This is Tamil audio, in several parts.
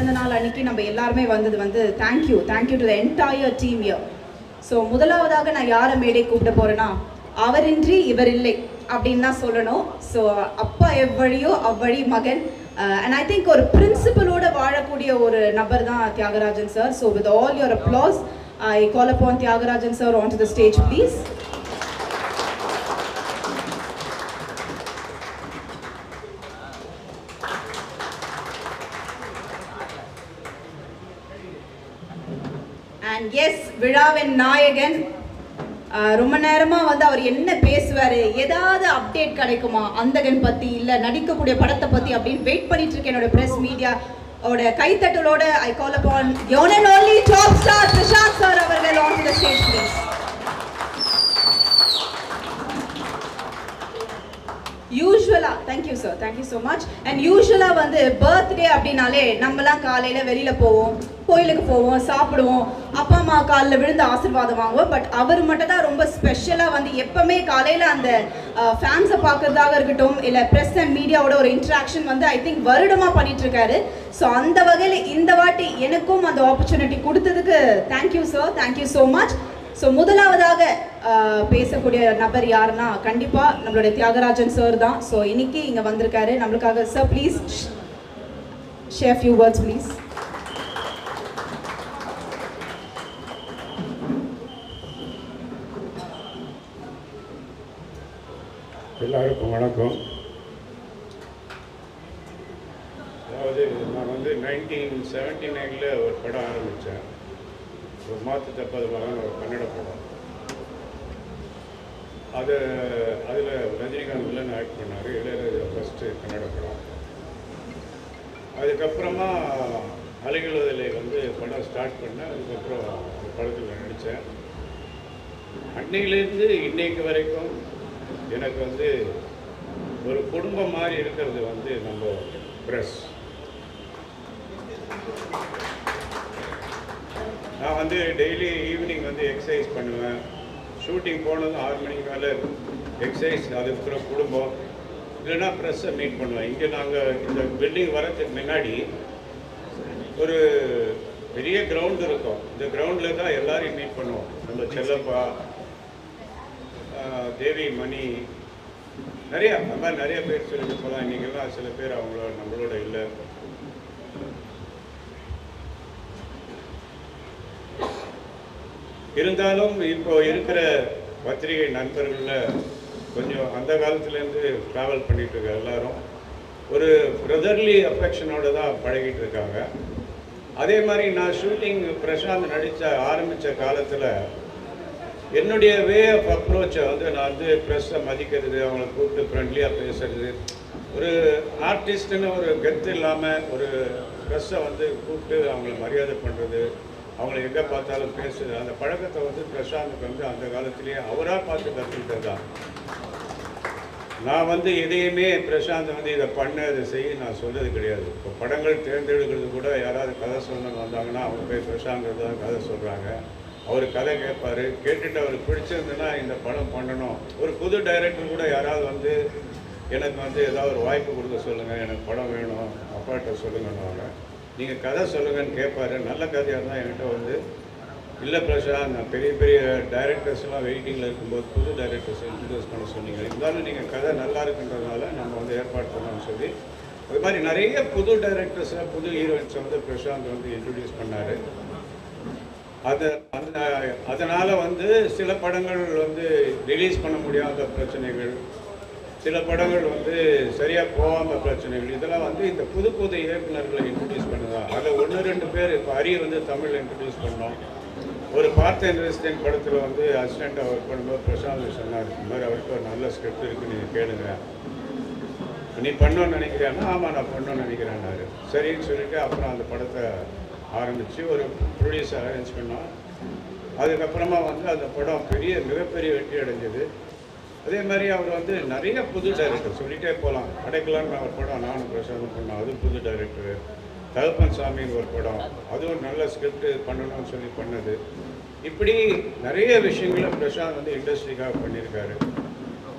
பிறந்த நாள் அன்னைக்கு நம்ம எல்லாருமே வந்தது வந்து thank you thank you to the entire team here so முதலாவதாக நான் யாரை மேடை கூப்பிட போறேன்னா அவரின்றி இவர் இல்லை அப்படின்னு தான் சொல்லணும் ஸோ அப்பா எவ்வழியோ அவ்வழி மகன் அண்ட் ஐ திங்க் ஒரு பிரின்சிபலோட வாழக்கூடிய ஒரு நபர் தான் Thiagarajan sir so with all your applause I call upon Thiagarajan sir on to the stage please and as விழாவின் நாயகன் அஹ், ரொம்ப நேரமா வந்து அவர் என்ன பேசுவாரு ஏதாவது அப்டேட் கிடைக்குமா அந்தகன் பத்தி இல்ல நடிக்கக்கூடிய படத்தை பத்தி அப்படின்னு வெயிட் பண்ணிட்டு இருக்கேன் என்னோட பிரஸ் மீடியா ஓட கைத்தட்டலோட I call upon one and only top star Prashanth sir அவர்கள் on the stage please usually thank you sir thank you so much and usually வந்து பர்த்டே அப்படின்னாலே நம்மலாம் காலையில வெளியில போவோம் கோயிலுக்கு போவோம் சாப்பிடுவோம் அப்பா அம்மா காலில் விழுந்து ஆசீர்வாதம் வாங்குவோம் பட் அவர் மட்டும் தான் ரொம்ப ஸ்பெஷலாக வந்து எப்பவுமே காலையில் அந்த ஃபேன்ஸை பார்க்கறதாக இருக்கட்டும் இல்லை ப்ரெஸ் அண்ட் மீடியாவோட ஒரு இன்ட்ராக்ஷன் வந்து ஐ திங்க் வருடமாக பண்ணிட்டு இருக்காரு ஸோ அந்த வகையில் இந்த வாட்டி எனக்கும் அந்த ஆப்பர்ச்சுனிட்டி கொடுத்ததுக்கு thank you sir thank you so much so முதலாவதாக ஆஹ், பேசக்கூடிய நபர் யாருன்னா கண்டிப்பா நம்மளுடைய தியாகராஜன் சார் தான் ஸோ இன்னைக்கு இங்க வந்திருக்காரு நம்மளுக்காக sir please share few words please எல்லாருக்கும் வணக்கம் அதாவது நான் வந்து நைன்டீன் செவன்டி நைனில் ஒரு படம் ஆரம்பித்தேன் ஒரு மாற்று தப்பது மகன் ஒரு கன்னட படம் அது அதில் ரஜினிகாந்த் வில்லன் ஆக்ட் பண்ணார் இளையராஜா ஃபஸ்ட்டு கன்னட படம் அதுக்கப்புறமா அலைகளுவதில் வந்து படம் ஸ்டார்ட் பண்ணேன் அதுக்கப்புறம் அந்த படத்தில் நடித்தேன் அன்னையிலேருந்து இன்னைக்கு வரைக்கும் எனக்கு வந்து ஒரு குடும்பம் மாதிரி இருக்கிறது வந்து நம்ம ப்ரெஸ் நான் வந்து டெய்லி ஈவினிங் வந்து எக்ஸசைஸ் பண்ணுவேன் ஷூட்டிங் போனதும் ஆறு மணிக்கு மேலே எக்ஸசைஸ் அதுக்கப்புறம் குடும்பம் இல்லைன்னா ப்ரெஸ்ஸை மீட் பண்ணுவேன் இங்கே நாங்கள் இந்த பில்டிங் வரதுக்கு முன்னாடி ஒரு பெரிய கிரவுண்ட் இருக்கும் இந்த கிரவுண்டில் தான் எல்லாரையும் மீட் பண்ணுவோம் நம்ம செல்லப்பா ஆஹ் தேவி மணி நிறைய அந்த மாதிரி நிறைய பேர் சொல்லிட்டு போகலாம் இன்றைக்கெல்லாம் சில பேர் அவங்களோட நம்மளோட இல்லை இருந்தாலும் இப்போ இருக்கிற பத்திரிகை நண்பர்களில் கொஞ்சம் அந்த காலத்துலேருந்து ட்ராவல் பண்ணிட்டு இருக்க எல்லாரும் ஒரு பிரதர்லி அஃபெக்ஷனோட தான் பழகிட்டு இருக்காங்க அதே மாதிரி நான் ஷூட்டிங் பிரசாந்த் நடித்த ஆரம்பித்த காலத்தில் என்னுடைய வே ஆஃப் அப்ரோச்சை வந்து நான் வந்து ப்ரெஸ்ஸை மதிக்கிறது அவங்கள கூப்பிட்டு ஃப்ரெண்ட்லியாக பேசுறது ஒரு ஆர்டிஸ்ட்டுன்னு ஒரு கெத்து இல்லாமல் ஒரு ப்ரெஸ்ஸை வந்து கூப்பிட்டு அவங்கள மரியாதை பண்ணுறது அவங்கள எங்கே பார்த்தாலும் பேசுறது அந்த பழக்கத்தை வந்து பிரசாந்துக்கு வந்து அந்த காலத்திலேயே அவராக பார்த்து கற்றுக்கிட்டது தான் நான் வந்து எதையுமே பிரசாந்த் வந்து இதை பண்ண இதை செய்ய நான் சொல்றது கிடையாது இப்போ படங்கள் தேர்ந்தெடுக்கிறது கூட யாராவது கதை சொல்லணும்னு வந்தாங்கன்னா அவங்க போய் பிரசாந்த் தான் கதை சொல்கிறாங்க அவர் கதை கேட்பாரு கேட்டுட்டு அவருக்கு பிடிச்சிருந்துன்னா இந்த படம் பண்ணணும் ஒரு புது டைரக்டர் கூட யாராவது வந்து எனக்கு வந்து ஏதாவது ஒரு வாய்ப்பு கொடுக்க சொல்லுங்கள் எனக்கு படம் வேணும் அப்பாட்ட சொல்லுங்கன்னுவாங்க நீங்கள் கதை சொல்லுங்கன்னு கேட்பாரு நல்ல கதையாக இருந்தால் என்கிட்ட வந்து இல்லை பிரசாந்த் நான் பெரிய பெரிய டைரக்டர்ஸ்லாம் வெயிட்டிங்கில் இருக்கும்போது புது டைரக்டர்ஸ் இன்ட்ரடியூஸ் பண்ண சொன்னீங்க இருந்தாலும் நீங்கள் கதை நல்லா இருக்குன்றதுனால நம்ம வந்து ஏற்பாடு பண்ணோம்னு சொல்லி அது மாதிரி நிறைய புது டைரக்டர்ஸை புது ஹீரோயின்ஸை வந்து பிரசாந்த் வந்து இன்ட்ரடியூஸ் பண்ணார் அது அந்த அதனால் வந்து சில படங்கள் வந்து ரிலீஸ் பண்ண முடியாத பிரச்சனைகள் சில படங்கள் வந்து சரியாக போகாம பிரச்சனைகள் இதெல்லாம் வந்து இந்த புது புது இயக்குனர்களை இன்ட்ரடியூஸ் பண்ணுதா அதில் ஒன்று ரெண்டு பேர் இப்போ அரி வந்து தமிழ் இன்ட்ரடியூஸ் பண்ணோம் ஒரு பார்த்தேன் ரெசிடென்ட் படத்தில் வந்து அசிஸ்டண்ட்டாக ஒர்க் பண்ணும்போது பிரசாந்த் சொன்னார் இந்த மாதிரி அவருக்கு ஒரு நல்ல ஸ்கிரிப்ட் இருக்குது நீங்கள் கேளுங்க நீ பண்ணணும்னு நினைக்கிறியான்னா ஆமாம் நான் பண்ணணும்னு நினைக்கிறேன்னாரு சரின்னு சொல்லிட்டு அப்புறம் அந்த படத்தை ஆரம்பித்து ஒரு ப்ரொடியூசர் அரேஞ்ச் பண்ணோம் அதுக்கப்புறமா வந்து அந்த படம் பெரிய மிகப்பெரிய வெற்றி அடைஞ்சது அதே மாதிரி அவர் வந்து நிறைய புது டைரக்டர் சொல்லிட்டே போகலாம் அடைக்கலான்னு ஒரு படம் நானும் பிரசாதம் பண்ணோம் அது புது டைரக்டரு தகப்பன் சாமின்னு ஒரு படம் அதுவும் நல்ல ஸ்கிரிப்ட் பண்ணணும்னு சொல்லி பண்ணது இப்படி நிறைய விஷயங்களை பிரசாந்த் வந்து இண்டஸ்ட்ரிக்காக பண்ணியிருக்காரு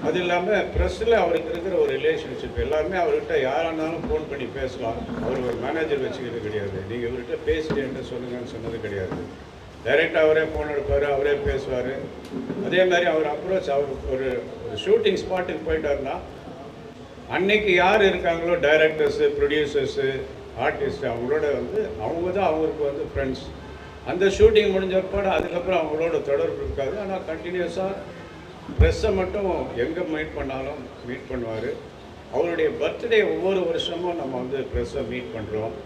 அது இல்லாமல் ப்ரெஸ்ஸில் அவருக்கு இருக்கிற ஒரு ரிலேஷன்ஷிப் எல்லாருமே அவர்கிட்ட யாராக இருந்தாலும் ஃபோன் பண்ணி பேசலாம் அவர் ஒரு மேனேஜர் வச்சுக்கிறது கிடையாது நீங்கள் இவர்கிட்ட பேசிட்டு சொல்லுங்கன்னு சொன்னது கிடையாது டைரெக்டாக அவரே ஃபோன் எடுப்பார் அவரே பேசுவார் அதே மாதிரி அவர் அப்ரோச் அவர் ஒரு ஒரு ஷூட்டிங் ஸ்பாட்டுக்கு போயிட்டாருன்னா அன்னைக்கு யார் இருக்காங்களோ டைரக்டர்ஸு ப்ரொடியூசர்ஸு ஆர்டிஸ்ட் அவங்களோட வந்து அவங்க தான் அவங்களுக்கு வந்து ஃப்ரெண்ட்ஸ் அந்த ஷூட்டிங் முடிஞ்ச பிற்பாடு அதுக்கப்புறம் அவங்களோட தொடர்பு இருக்காது ஆனால் கண்டினியூஸாக ப்ரெஸ்ஸை மட்டும் எங்கே மீட் பண்ணாலும் மீட் பண்ணுவார் அவருடைய பர்த்டே ஒவ்வொரு வருஷமும் நம்ம வந்து ப்ரெஸ்ஸை மீட் பண்ணுறோம்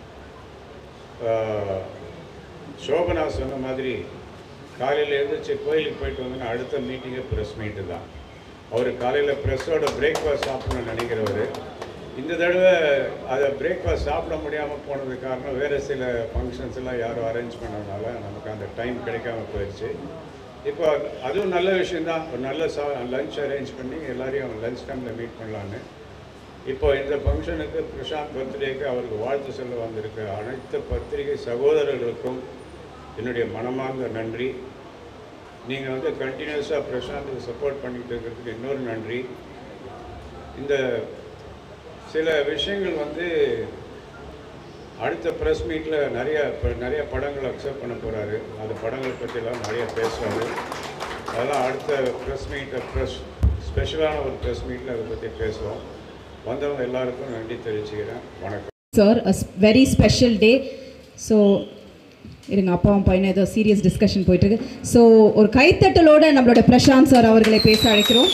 சோபனா சொன்ன மாதிரி காலையில் எழுந்திரிச்சு கோயிலுக்கு போயிட்டு வந்தோன்னா அடுத்த மீட்டிங்கே ப்ரெஸ் மீட்டு தான் அவர் காலையில் ப்ரெஸ்ஸோட பிரேக்ஃபாஸ்ட் சாப்பிடணும்னு நினைக்கிறவர் இந்த தடவை அதை பிரேக்ஃபாஸ்ட் சாப்பிட முடியாமல் போனது காரணம் வேறு சில ஃபங்க்ஷன்ஸ் எல்லாம் யாரும் அரேஞ்ச் பண்ணதுனால நமக்கு அந்த டைம் கிடைக்காம போயிடுச்சு இப்போ அதுவும் நல்ல விஷயந்தான் ஒரு நல்ல சா லஞ்ச் அரேஞ்ச் பண்ணி எல்லாரையும் லஞ்ச் டைமில் மீட் பண்ணலான்னு இப்போ இந்த ஃபங்க்ஷனுக்கு பிரசாந்த் பர்த்டேக்கு அவருக்கு வாழ்த்து சொல்ல வந்திருக்க அனைத்து பத்திரிகை சகோதரர்களுக்கும் என்னுடைய மனமார்ந்த நன்றி நீங்கள் வந்து கண்டினியூஸாக பிரசாந்துக்கு சப்போர்ட் பண்ணிட்டு இருக்கிறதுக்கு இன்னொரு நன்றி இந்த சில விஷயங்கள் வந்து அடுத்த ப்ரெஸ் மீட்டில் நிறைய இப்போ நிறைய படங்கள் அக்செப்ட் பண்ண போகிறாரு அந்த படங்களை பற்றிலாம் நிறைய பேசுகிறாரு அதெல்லாம் அடுத்த ப்ரெஸ் மீட்டை ப்ரெஸ் ஸ்பெஷலான ஒரு ப்ரெஸ் மீட்டில் அதை பற்றி பேசுவோம் வந்தவங்க எல்லாருக்கும் நன்றி தெரிவிச்சுக்கிறேன் வணக்கம் sir a very special day so இருங்க அப்பாவும் பையனும் ஏதோ சீரியஸ் டிஸ்கஷன் போயிட்டு இருக்கு ஸோ ஒரு கைத்தட்டலோட நம்மளோட பிரசாந்த் சார் அவர்களை பேச அழைக்கிறோம்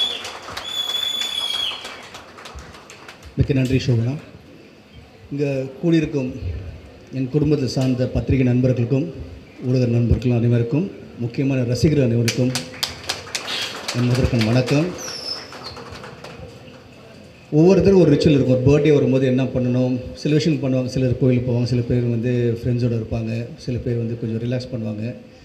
மிக்க நன்றி சோபனா இங்கே கூடியிருக்கும் என் குடும்பத்தை சார்ந்த பத்திரிகை நண்பர்களுக்கும் ஊடக நண்பர்களும் அனைவருக்கும் முக்கியமான ரசிகர்கள் அனைவருக்கும் என் முதற்கண் வணக்கம் ஒவ்வொருத்தரும் ஒரு ரிச்சுவல் இருக்கும் ஒரு பர்த்டே வரும்போது என்ன பண்ணணும் சில விஷயங்கள் பண்ணுவாங்க சிலர் கோயிலுக்கு போவாங்க சில பேர் வந்து ஃப்ரெண்ட்ஸோடு இருப்பாங்க சில பேர் வந்து கொஞ்சம் ரிலாக்ஸ் பண்ணுவாங்க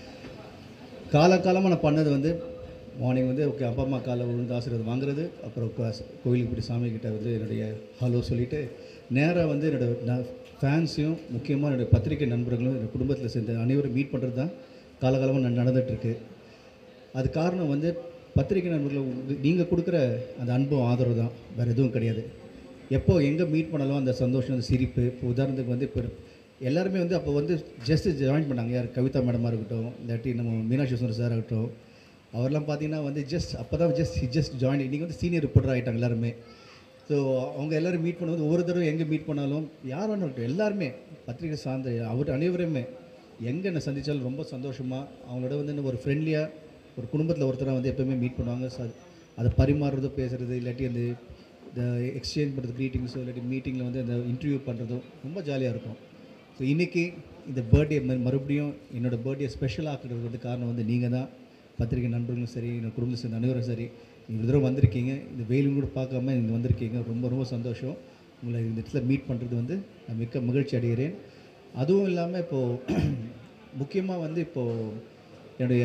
காலகாலமாக நான் பண்ணது வந்து மார்னிங் வந்து ஓகே அப்பா அம்மா காலை விழுந்து ஆசீர்வாதம் வாங்குறது அப்புறம் கா- கோயிலுக்கு போய் சாமி கிட்ட வந்து என்னுடைய ஹலோ சொல்லிவிட்டு நேராக வந்து என்னோடய நான் ஃபேன்ஸையும் முக்கியமாக என்னுடைய பத்திரிகை நண்பர்களும் என்னோட குடும்பத்தில் சேர்ந்த அனைவரும் மீட் பண்ணுறது தான் காலகாலமாக நான் நடந்துகிட்ருக்கு அது காரணம் வந்து பத்திரிகை நண்பர்கள் நீங்கள் கொடுக்குற அந்த அன்பும் ஆதரவு தான் வேறு எதுவும் கிடையாது எப்போ எங்கே மீட் பண்ணாலும் அந்த சந்தோஷம் அந்த சிரிப்பு இப்போ உதாரணத்துக்கு வந்து இப்போ எல்லாருமே வந்து அப்போ வந்து ஜஸ்ட் ஜாயின் பண்ணாங்க யார் கவிதா மேடமாக இருக்கட்டும் இல்லாட்டி நம்ம மீனாட்சி சுந்தர் சார் ஆகட்டும் அவர்லாம் பார்த்தீங்கன்னா வந்து ஜஸ்ட் அப்போ தான் ஜஸ்ட் ஜஸ்ட் ஜாயின் இன்றைக்கி வந்து சீனியர் ரிப்போர்ட்டர் ஆகிட்டாங்க எல்லாருமே ஸோ அவங்க எல்லோரும் மீட் பண்ணும்போது ஒவ்வொரு தடவை எங்கே மீட் பண்ணாலும் யாரான இருக்கட்டும் எல்லாருமே பத்திரிகை சார்ந்த அவர் அனைவருமே எங்கே என்னை சந்தித்தாலும் ரொம்ப சந்தோஷமாக அவங்களோட வந்து இன்னும் ஒரு ஃப்ரெண்ட்லியாக ஒரு குடும்பத்தில் ஒருத்தராக வந்து எப்போவுமே மீட் பண்ணுவாங்க ஸோ அதை பரிமாறுறதோ பேசுகிறது இல்லாட்டி அந்த இந்த எக்ஸ்சேஞ்ச் பண்ணுறது க்ரீட்டிங்ஸோ இல்லாட்டி மீட்டிங்கில் வந்து அந்த இன்டர்வியூ பண்ணுறதும் ரொம்ப ஜாலியாக இருக்கும் ஸோ இன்றைக்கி இந்த பர்த்டே மறுபடியும் என்னோடய பர்த்டே ஸ்பெஷல் ஆக்குறது வந்து காரணம் வந்து நீங்கள் தான் பத்திரிகை நண்பர்களும் சரி என்னோட குடும்பத்தை சேர்ந்த அனைவரும் சரி இந்த தடவை வந்திருக்கீங்க இந்த வெயிலும் கூட பார்க்காம இங்கே வந்திருக்கீங்க ரொம்ப ரொம்ப சந்தோஷம் உங்களை இந்த இடத்துல மீட் பண்ணுறது வந்து நான் மிக்க மகிழ்ச்சி அடைகிறேன் அதுவும் இல்லாமல் இப்போது முக்கியமாக வந்து இப்போது என்னுடைய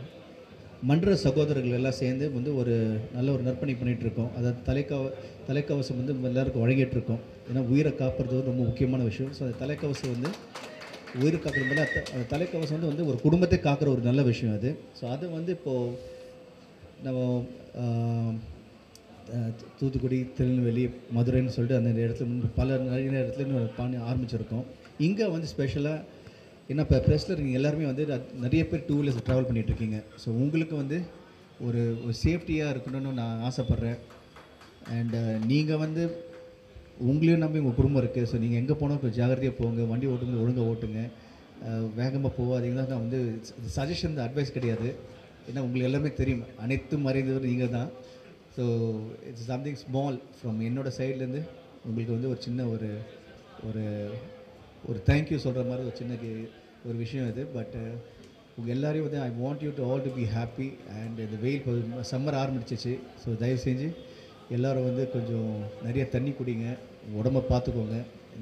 மன்ற சகோதரர்கள் எல்லாம் சேர்ந்து வந்து ஒரு நல்ல ஒரு நற்பணி பண்ணிகிட்டு இருக்கோம் அதாவது தலைக்கவ தலைக்கவசம் வந்து எல்லாருக்கும் வழங்கிட்டு இருக்கோம் ஏன்னா உயிரை காப்பது வந்து ரொம்ப முக்கியமான விஷயம் ஸோ அந்த தலைக்கவசம் வந்து உயிர் காக்கிறது மேலே அந்த தலைக்கவசம் வந்து வந்து ஒரு குடும்பத்தை காக்கிற ஒரு நல்ல விஷயம் அது ஸோ அது வந்து இப்போது நம்ம ஆஹ், ஆஹ், தூத்துக்குடி திருநெல்வேலி மதுரைன்னு சொல்லிட்டு அந்த இடத்துல முன்பு பல நிறைய இடத்துல இன்னும் பண்ணி ஆரம்பிச்சிருக்கோம் இங்கே வந்து ஸ்பெஷலாக என்ன இப்போ ப்ரெஸ்ஸில் இருக்கீங்க எல்லாருமே வந்து ந- நிறைய பேர் டூ வீலர்ஸ் ட்ராவல் பண்ணிகிட்ருக்கீங்க ஸோ உங்களுக்கு வந்து ஒரு ஒரு சேஃப்டியாக இருக்கணும்னு நான் ஆசைப்பட்றேன் அண்டு நீங்கள் வந்து உங்களையும் நம்பி உங்கள் குடும்பம் இருக்குது ஸோ நீங்கள் எங்கே போனாலும் கொஞ்சம் ஜாகிரதையாக போங்க வண்டி ஓட்டுங்க ஒழுங்காக ஓட்டுங்க வேகமாக போகாதீங்கன்னா நான் வந்து சஜஷன் அட்வைஸ் கிடையாது ஏன்னா உங்களுக்கு எல்லாமே தெரியும் அனைத்தும் மறைந்தவர் நீங்கள் தான் so it's something small from என்னோட சைட்லேருந்து உங்களுக்கு வந்து ஒரு சின்ன ஒரு ஒரு ஒரு தேங்க்யூ சொல்கிற மாதிரி ஒரு சின்ன கே- ஒரு விஷயம் இது பட் உங்கள் எல்லாரையும் வந்து I want you to all to be happy and இந்த வெயில் சம்மர் ஆரம்பிச்சிச்சு ஸோ தயவு செஞ்சு எல்லாரும் வந்து கொஞ்சம் நிறைய தண்ணி குடிங்க உடம்ப பார்த்துக்கோங்க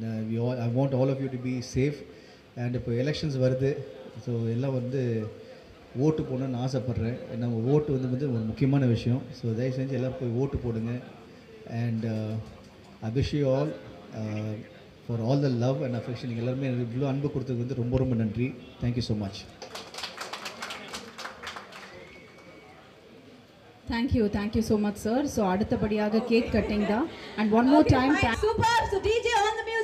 I want all of you to be safe and இப்போ எலெக்ஷன்ஸ் வருது ஸோ எல்லாம் வந்து ஓட்டு போடணும்னு ஆசைப்பட்றேன் ஏன்னா ஓட்டு வந்து வந்து ஒரு முக்கியமான விஷயம் ஸோ தயவு செஞ்சு எல்லோரும் போய் ஓட்டு போடுங்க and I wish you all for all the love and affection நீங்கள் எல்லாருமே எனக்கு இவ்வளோ அன்பு கொடுத்ததுக்கு வந்து ரொம்ப ரொம்ப நன்றி thank you so much thank you thank you so much sir so அடுத்தபடியாக கேக் கட்டிங் தான் and one more time Super. So DJ on the music.